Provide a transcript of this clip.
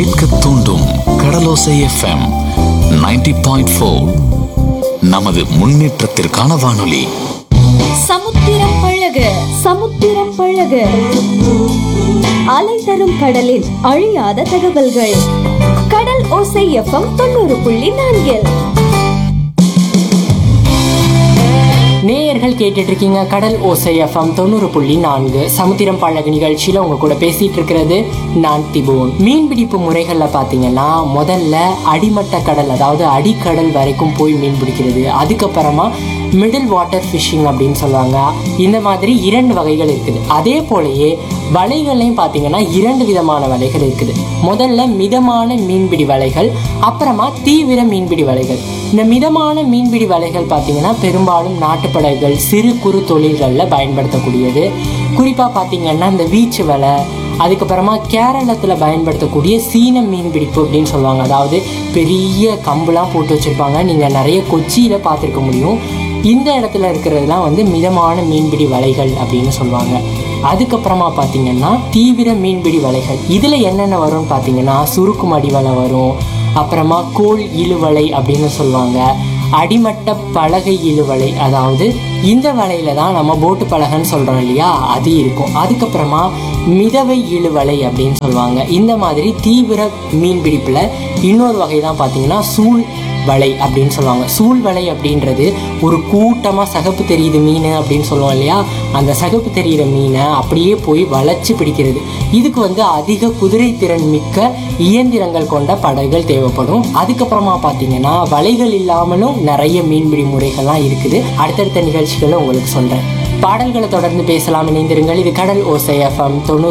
கேட்க தூண்டும் கடலோசை FM 90.4 point four நமது முன்னேற்றத்திற்கான வானொலி சமுத்திரம் பழக சமுத்திரம் பழக அலை தரும் கடலின் அழியாத தகவல்கள் கடல் ஓசை எஃப்எம் தொண்ணூறு புள்ளி நான்கில் நேயர்கள் கேட்டுட்டு இருக்கீங்க கடல் ஓசை எஃப்எம் தொண்ணூறு புள்ளி நான்கு சமுத்திரம் பழகு நிகழ்ச்சியில் உங்க கூட பேசிட்டு இருக்கிறது நான் திபுவன் மீன்பிடிப்பு முறைகளில் பார்த்தீங்கன்னா முதல்ல அடிமட்ட கடல் அதாவது அடிக்கடல் வரைக்கும் போய் மீன் பிடிக்கிறது அதுக்கப்புறமா மிடில் வாட்டர் ஃபிஷிங் அப்படின்னு சொல்லுவாங்க இந்த மாதிரி இரண்டு வகைகள் இருக்குது அதே போலயே வலைகள்லையும் பார்த்தீங்கன்னா இரண்டு விதமான வலைகள் இருக்குது முதல்ல மிதமான மீன்பிடி வலைகள் அப்புறமா தீவிர மீன்பிடி வலைகள் இந்த மிதமான மீன்பிடி வலைகள் பார்த்தீங்கன்னா பெரும்பாலும் நாட்டுப்படகுகள் சிறு குறு தொழில்களில் பயன்படுத்தக்கூடியது குறிப்பாக பார்த்தீங்கன்னா இந்த வீச்சு வலை அதுக்கப்புறமா கேரளத்தில் பயன்படுத்தக்கூடிய சீன மீன்பிடிப்பு அப்படின்னு சொல்லுவாங்க அதாவது பெரிய கம்புலாம் போட்டு வச்சுருப்பாங்க நீங்கள் நிறைய கொச்சியில் பார்த்துருக்க முடியும் இந்த இடத்துல இருக்கிறதுலாம் வந்து மிதமான மீன்பிடி வலைகள் அப்படின்னு சொல்லுவாங்க அதுக்கப்புறமா பார்த்தீங்கன்னா தீவிர மீன்பிடி வலைகள் இதில் என்னென்ன வரும்னு பார்த்தீங்கன்னா சுருக்குமடி வலை வரும் அப்புறமா கோல் இழுவலை அப்படின்னு சொல்லுவாங்க அடிமட்ட பலகை இழுவலை அதாவது இந்த வலையில தான் நம்ம போட்டு பலகைன்னு சொல்கிறோம் இல்லையா அது இருக்கும் அதுக்கப்புறமா மிதவை இழுவலை அப்படின்னு சொல்லுவாங்க இந்த மாதிரி தீவிர மீன்பிடிப்பில் இன்னொரு வகை தான் பார்த்தீங்கன்னா சூழ் வலை அப்படின்னு சொல்லுவாங்க சூழ் வலை அப்படின்றது ஒரு கூட்டமாக சகப்பு தெரியுது மீன் அப்படின்னு சொல்லுவோம் இல்லையா அந்த சகப்பு தெரிகிற மீனை அப்படியே போய் வளைச்சு பிடிக்கிறது இதுக்கு வந்து அதிக குதிரை திறன் மிக்க இயந்திரங்கள் கொண்ட படகுகள் தேவைப்படும் அதுக்கப்புறமா பார்த்தீங்கன்னா வலைகள் இல்லாமலும் நிறைய மீன்பிடி முறைகள்லாம் இருக்குது அடுத்தடுத்த நிகழ்ச்சிகளை உங்களுக்கு சொல்கிறேன் பாடல்களை தொடர்ந்து பேசலாம் இணைந்திருங்கள் இது கடல் ஓசை எஃப்எம் தொண்ணூறு